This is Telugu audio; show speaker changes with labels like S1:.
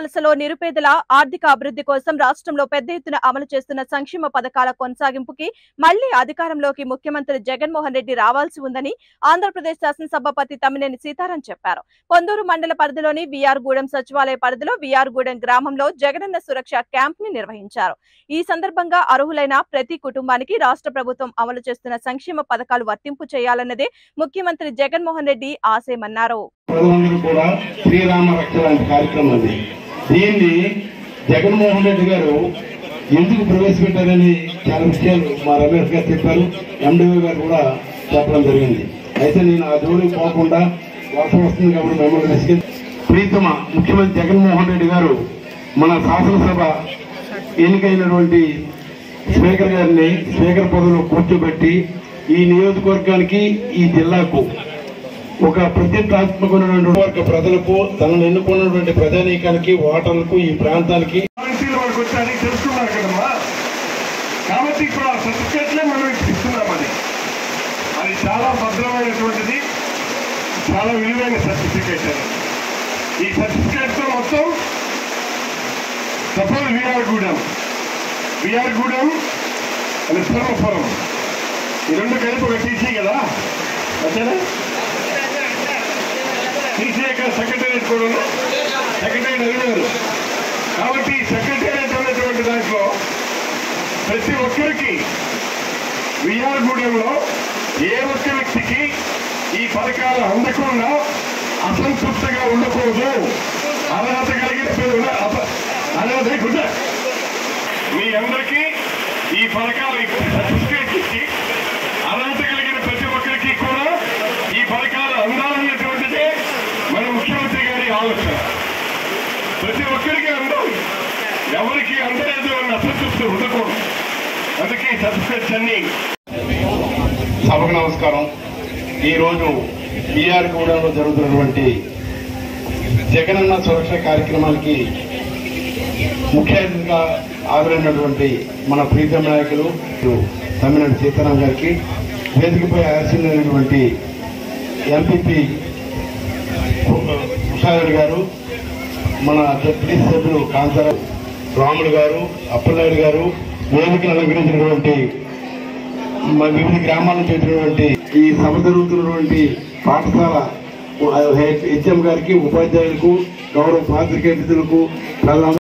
S1: వలసలో నిరుపేదల ఆర్థిక అభివృద్ధి కోసం రాష్ట్రంలో పెద్ద ఎత్తున అమలు చేస్తున్న సంక్షేమ పథకాల కొనసాగింపుకి మళ్లీ అధికారంలోకి ముఖ్యమంత్రి జగన్మోహన్ రెడ్డి రావాల్సి ఉందని ఆంధ్రప్రదేశ్ శాసనసభాపతి తమ్మినేని సీతారాం చెప్పారు పొందూరు మండల పరిధిలోని విఆర్ గూడెం సచివాలయ పరిధిలో విఆర్ గూడెం గ్రామంలో జగనన్న సురక్ష క్యాంప్ ని నిర్వహించారు ఈ సందర్భంగా అర్హులైన ప్రతి కుటుంబానికి రాష్ట్ర ప్రభుత్వం అమలు చేస్తున్న సంక్షేమ పథకాలు వర్తింపు చేయాలన్నదే ముఖ్యమంత్రి జగన్మోహన్ రెడ్డి ఆశయమన్నారు
S2: ప్రజలందరూ కూడా శ్రీరామ రక్ష లాంటి కార్యక్రమం అది దీన్ని జగన్మోహన్ రెడ్డి గారు ఎందుకు ప్రవేశపెట్టారని చాలా విషయాలు మా రమేష్ గారు చెప్పారు ఎండిఓ గారు కూడా చెప్పడం జరిగింది అయితే నేను ఆ జోలికి పోకుండా వర్షం వస్తుంది కాబట్టి మిమ్మల్ని విసిగి ప్రీతమ ముఖ్యమంత్రి జగన్మోహన్ రెడ్డి గారు మన శాసనసభ ఎన్నికైనటువంటి స్పీకర్ గారిని స్పీకర్ పదవిలో కూర్చోబెట్టి ఈ నియోజకవర్గానికి ఈ జిల్లాకు ఒక ప్రతిష్టాత్మకమైనటువంటి వర్గ ప్రజలకు తనను ఎన్నుకున్నటువంటి ప్రజానీకానికి ఓటర్లకు ఈ ప్రాంతానికి
S3: వాలంటీర్లు మనకు వచ్చారని తెలుసుకున్నారు కదమ్మా కాబట్టి ఇప్పుడు ఆ సర్టిఫికేట్లే మనం ఇప్పుడు ఇస్తున్నాం అది అది చాలా భద్రమైనటువంటిది చాలా విలువైన సర్టిఫికేట్ అది ఈ సర్టిఫికేట్ తో మొత్తం suppose VR Gudem VR Gudem అది ధర్మపురం ఈ రెండు కలిపి ఒక టీసీ కదా అంతేనా టీసీ యొక్క సెక్రటేరియట్ కూడా ఉందా సెక్రటేరియట్ అడిగారు కాబట్టి ఈ సెక్రటేరియట్ ఉన్నటువంటి దాంట్లో ప్రతి ఒక్కరికి విఆర్ గూడెంలో ఏ ఒక్క వ్యక్తికి ఈ పథకాలు అందకుండా అసంతృప్తిగా ఉండకూడదు అర్హత కలిగిన పేరు ఉన్న- అప- అర్హత లేకుండా మీ అందరికీ ఈ పథకాలు ఈ సర్టిఫికేట్ ఇచ్చి అర్హత కలిగిన ప్రతి ఒక్కరికి కూడా ఈ పథకాలు అందాలన్నటువంటిదే మన ముఖ్యమంత్రి గారి ఆలోచన ప్రతి ఒక్కరికి అందాలి ఎవరికి అందలేదు అన్న అసంతృప్తి ఉండకూడదు అందుకే ఈ సర్టిఫికేట్స్ అన్ని
S2: సభకు నమస్కారం ఈరోజు బీఆర్ గూడెంలో జరుగుతున్నటువంటి జగనన్న సురక్ష కార్యక్రమానికి ముఖ్య అతిథిగా హాజరైనటువంటి మన ప్రీతం నాయకులు తమ్మినేని సీతారాం గారికి వేదికపై ఆశీర్వైనటువంటి ఎంపీపీ ఉషారెడ్డి గారు మన డిప్యూటీ సభ్యులు కాంతారావు రాములు గారు అప్పలనాయుడు గారు వేదికను అలంకరించినటువంటి మా వివిధ గ్రామాల నుంచి వచ్చినటువంటి ఈ సభ జరుగుతున్నటువంటి పాఠశాల హెచ్ఎం గారికి ఉపాధ్యాయులకు గౌరవ పాత్రికేయులకు ప్రధాన